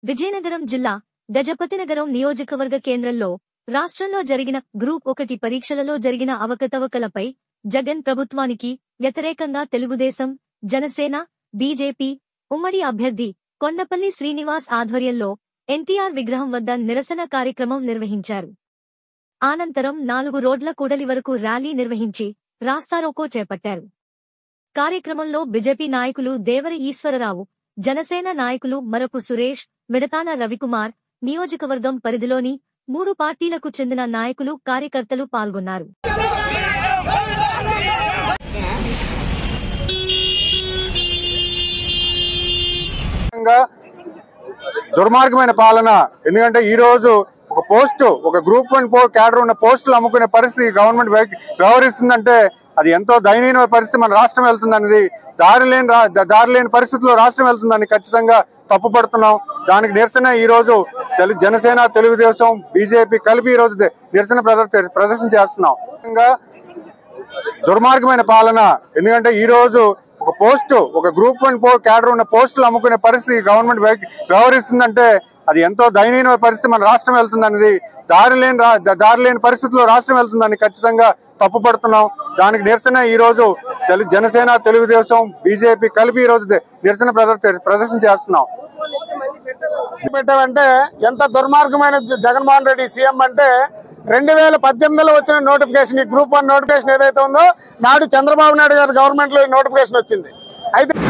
విజయనగరం జిల్లా గజపతినగరం నియోజకవర్గ కేంద్రంలో రాష్ట్రంలో జరిగిన గ్రూప్ ఒకటి పరీక్షలలో జరిగిన అవకతవకలపై జగన్ ప్రభుత్వానికి వ్యతిరేకంగా తెలుగుదేశం జనసేన బీజేపీ ఉమ్మడి అభ్యర్థి కొండపల్లి శ్రీనివాస్ ఆధ్వర్యంలో ఎన్టీఆర్ విగ్రహం వద్ద నిరసన కార్యక్రమం నిర్వహించారు అనంతరం నాలుగు రోడ్ల కూడలి వరకు ర్యాలీ నిర్వహించి రాస్తారోకో చేపట్టారు కార్యక్రమంలో బీజేపీ నాయకులు దేవరి ఈశ్వరరావు జనసేన నాయకులు మరపు సురేష్ మిడతాన రవికుమార్ నియోజకవర్గం పరిధిలోని మూడు పార్టీలకు చెందిన నాయకులు కార్యకర్తలు పాల్గొన్నారు విధంగా దుర్మార్గమైన పాలన ఎందుకంటే ఈ రోజు ఒక పోస్ట్ ఒక గ్రూప్ వన్ పో క్యాడర్ ఉన్న పోస్టులు అమ్ముకునే పరిస్థితి గవర్నమెంట్ వ్యవ- వ్యవహరిస్తుందంటే అది ఎంతో దయనీయమైన పరిస్థితి మన రాష్ట్రం వెళ్తుందనేది దారి లేని రా- ద- దారి లేని పరిస్థితుల్లో రాష్ట్రం వెళ్తుందని ఖచ్చితంగా తప్పుపడుతున్నాం దానికి నిరసన ఈ రోజు తెలు- జనసేన తెలుగుదేశం బీజేపీ కలిపి ఈ రోజు ద- నిరసన ప్రదర్- ప్రదర్శన చేస్తున్నాం ముఖ్యంగా దుర్మార్గమైన పాలన ఎందుకంటే ఈ రోజు ఒక పోస్ట్ ఒక గ్రూప్ వన్ పో క్యాడర్ ఉన్న పోస్టులు అమ్ముకునే పరిస్థితి గవర్నమెంట్ వ్యవ- వ్యవహరిస్తుందంటే అది ఎంతో దయనీయమైన పరిస్థితి మన రాష్ట్రం వెళ్తుందనేది దారి లేని రా- ద- దారి లేని పరిస్థితుల్లో రాష్ట్రం వెళ్తుందని ఖచ్చితంగా తప్పుపడుతున్నాం దానికి నిరసన ఈ రోజు తెలు- జనసేన తెలుగుదేశం బీజేపీ కలిపి ఈ రోజు ద- నిరసన ప్రదర్- ప్రదర్శన చేస్తున్నాం పెట్టామంటే ఎంత దుర్మార్గమైన జ- జగన్మోహన్ రెడ్డి సీఎం అంటే రెండు వేల పద్దెనిమిదిలో వచ్చిన నోటిఫికేషన్ ఈ గ్రూప్ వన్ నోటిఫికేషన్ ఏదైతే ఉందో నాడు చంద్రబాబు నాయుడు గారి గవర్నమెంట్ లో ఈ నోటిఫికేషన్ వచ్చింది అయితే